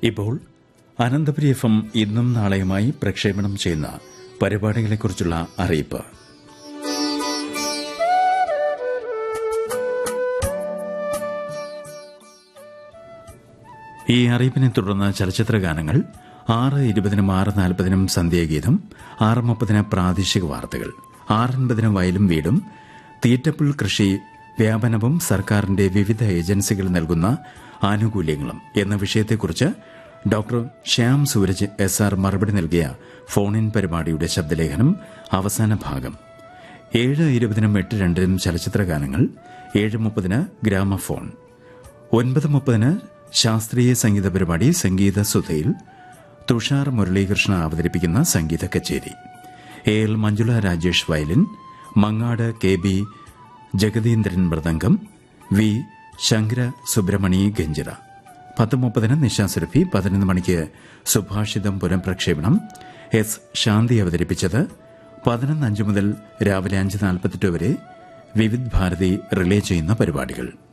ഇപ്പോൾ Ananthapuri F M ഇന്നും നാളെയുമായി പ്രക്ഷേപണം ചെയ്യുന്ന പരിപാടികളെക്കുറിച്ചുള്ള അറിയിപ്പ് ഈ അറിയിപ്പിനെ തുടർന്ന് ചലച്ചിത്ര ഗാനങ്ങൾ ആറ് ഇരുപതിനും ആറ് നാൽപ്പതിനും സന്ധ്യാഗീതം ആറ് മുപ്പതിന് പ്രാദേശിക വാർത്തകൾ ആറൻപതിന് വയലും വീടും തീറ്റപ്പുൽ കൃഷി വ്യാപനവും സർക്കാരിന്റെ വിവിധ ഏജൻസികൾ നൽകുന്ന ആനുകൂല്യങ്ങളും എന്ന വിഷയത്തെക്കുറിച്ച് doctor Shyam Sooraj S R മറുപടി നൽകിയ ഫോൺ ഇൻ പരിപാടിയുടെ ശബ്ദലേഖനം അവസാന ഭാഗം ഏഴ് ഇരുപതിനും എട്ട് രണ്ടിനും ചലച്ചിത്ര ഗാനങ്ങൾ ഏഴ് മുപ്പതിന് ഗ്രാമഫോൺ ഒൻപത് മുപ്പതിന് ശാസ്ത്രീയ സംഗീത പരിപാടി സംഗീത സുധയിൽ തുഷാർ മുരളീകൃഷ്ണ അവതരിപ്പിക്കുന്ന സംഗീത കച്ചേരി A L Manjula Rajesh violin Mangad K B Jagathindran mridangam V Shankara Subrahmani ganjira പത്ത് മുപ്പതിന് നിശാസുരഭി പതിനൊന്ന് മണിക്ക് സുഭാഷിതം പുനഃപ്രക്ഷേപണം എസ് ശാന്തി അവതരിപ്പിച്ചത് പതിനൊന്ന് അഞ്ച് മുതൽ രാവിലെ അഞ്ച് നാൽപ്പത്തെട്ട് വരെ വിവിധ് ഭാരതി റിലേ ചെയ്യുന്ന പരിപാടികൾ